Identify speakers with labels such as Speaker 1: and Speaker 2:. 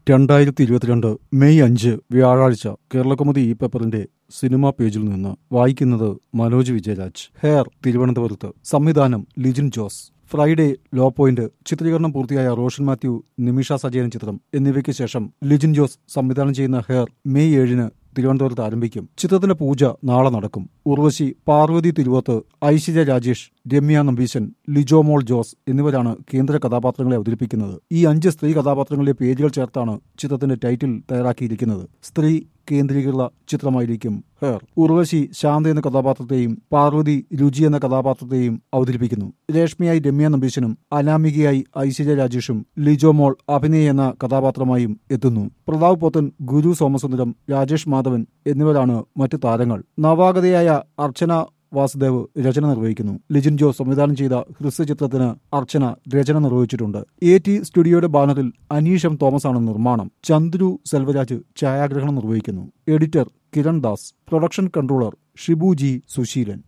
Speaker 1: രണ്ടായിരത്തി ഇരുപത്തിരണ്ട് മെയ് അഞ്ച് വ്യാഴാഴ്ച കേരളകൗമുദി ഈ പേപ്പറിന്റെ സിനിമാ പേജിൽ നിന്ന് വായിക്കുന്നത് മനോജ് വിജയരാജ് ഹെയർ തിരുവനന്തപുരത്ത് സംവിധാനം Lijin Jose Friday law point ചിത്രീകരണം പൂർത്തിയായ റോഷൻ മാത്യു നിമിഷ സജയൻ ചിത്രം എന്നിവയ്ക്ക് ശേഷം ലിജിൻ ജോസ് സംവിധാനം ചെയ്യുന്ന ഹെയർ മെയ് ഏഴിന് തിരുവനന്തപുരത്ത് ആരംഭിക്കും ചിത്രത്തിന്റെ പൂജ നാളെ നടക്കും ഉർവശി പാർവതി തിരുവോത്ത് ഐശ്വര്യ രാജേഷ് രമ്യ നമ്പീശൻ ലിജോമോൾ ജോസ് എന്നിവരാണ് കേന്ദ്ര കഥാപാത്രങ്ങളെ അവതരിപ്പിക്കുന്നത് ഈ അഞ്ച് സ്ത്രീ കഥാപാത്രങ്ങളിലെ പേരുകൾ ചേർത്താണ് ചിത്രത്തിന്റെ ടൈറ്റിൽ തയ്യാറാക്കിയിരിക്കുന്നത് സ്ത്രീ കേന്ദ്രീകൃത ചിത്രമായിരിക്കും ഹെയർ ഉർവശി ശാന്ത എന്ന കഥാപാത്രത്തെയും പാർവതി രുചി എന്ന കഥാപാത്രത്തെയും അവതരിപ്പിക്കുന്നു രേഷ്മയായി രമ്യ നമ്പീശനും അനാമികയായി ഐശ്വര്യ രാജേഷും ലിജോമോൾ അഭിനയ എന്ന കഥാപാത്രമായും എത്തുന്നു പ്രതാപ് പോത്തൻ ഗുരു സോമസുന്ദരം രാജേഷ് മാധവൻ എന്നിവരാണ് മറ്റ് താരങ്ങൾ നവാഗതയായ അർച്ചന വാസുദേവ് രചന നിർവഹിക്കുന്നു ലിജിൻ ജോ സംവിധാനം ചെയ്ത ഹ്രസ്വ ചിത്രത്തിന് അർച്ചന രചന നിർവഹിച്ചിട്ടുണ്ട് എ ടി സ്റ്റുഡിയോയുടെ ബാനറിൽ അനീഷം തോമസ് ആണ് നിർമ്മാണം ചന്ദ്രു സെൽവരാജ് ഛായാഗ്രഹണം നിർവഹിക്കുന്നു editor Kiran Das production controller Shibu G Suseelan